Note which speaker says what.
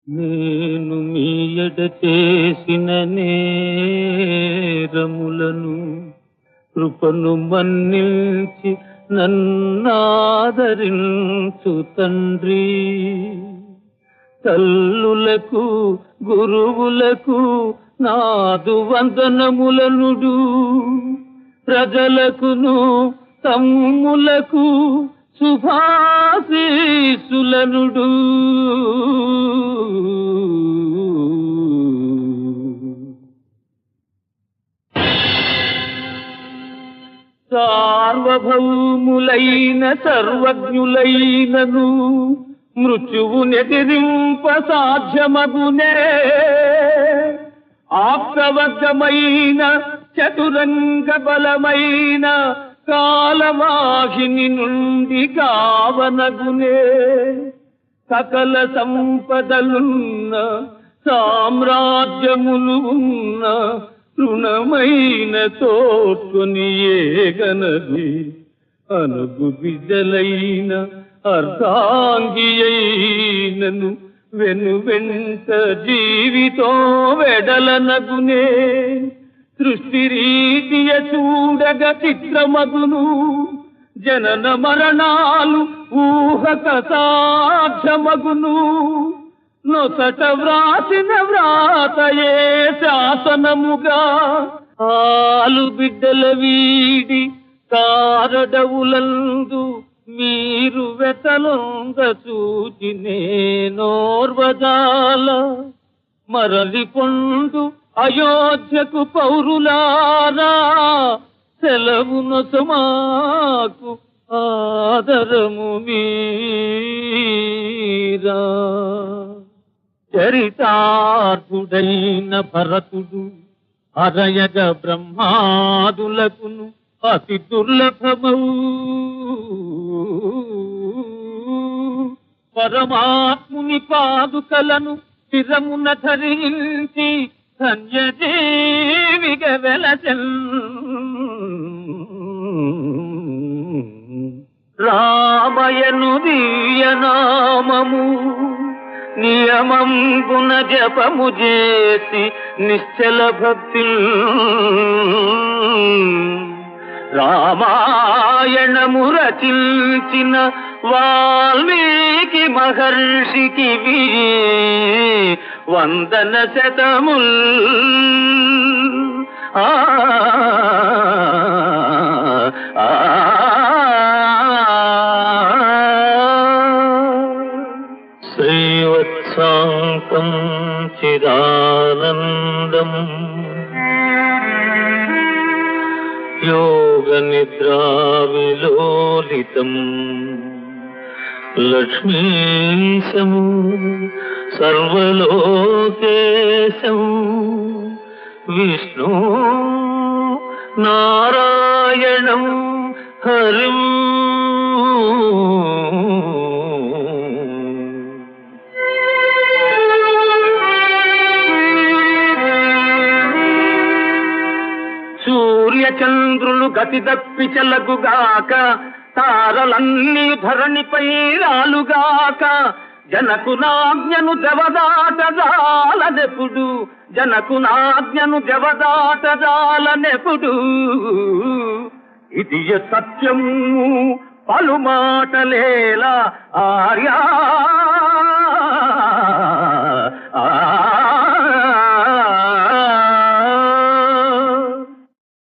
Speaker 1: నేను మీ ఎడ చేసిన నేరములను కృపను మన్నించి నన్నాదరించు తండ్రి తల్లులకు గురువులకు నాదు వందనములనుడు ప్రజలకును తమ్ములకు శుభాశీసులనుడు సార్వభౌములైన సర్వజ్ఞులైనను మృత్యువు నెదిరింప సాధ్యమగునే ఆప్తవర్గమైన చతురంగ బలమైన కాలవాహిని నుండి కావనగునే సకల సంపదలున్న సామ్రాజ్యములు ఉన్న రుణమైన తోడ్కొని ఏగనది అనుగు బిడ్డలైన అర్ధాంగి అయినను వెను వెంట జీవితో వెడలనగునే సృష్టి రీతియ చూడగ చిత్రమగును జనన మరణాలు ఊహక సాధ్యమగును నొసట వ్రాసిన వ్రాతయే శాసనముగా ఆలు బిడ్డల వీడి కారడవులందు మీరు వెతలొంగ చూచి నేనోర్వజాల మరలి పొందు అయోధ్యకు పౌరులారా సెలవు నొసమాకు ఆదరము మీరా చరితార్థుడైన భరతుడు అరయగ బ్రహ్మాదులకును అతి దుర్లభమౌ పరమాత్ముని పాదుకలను స్థిరమున ధరించి ధన్యజీవిగ వెలచల్ రామయను దివ్యనామము నియమం గుణ జపము చేసి నిశ్చల భక్తి రామాయణము రచించిన వాల్మీకి మహర్షికి వందన శతముల్ ఆ ఆ, శ్రీవత్సాంతం చిదానందం యోగ నిద్రా విలోలితం లక్ష్మీశం సర్వలోకేశం విష్ణు నారాయణం హరిం సూర్యచంద్రులు గతి తప్పి చెలగుగాక తారలన్నీ ధరణిపై రాలుగాక జనకు నాజ్ఞను జవదాటజాలనెప్పుడు జనకు నాజ్ఞను జవదాటజాలనెప్పుడు ఇది సత్యము పలుమాటలేలా ఆర్యా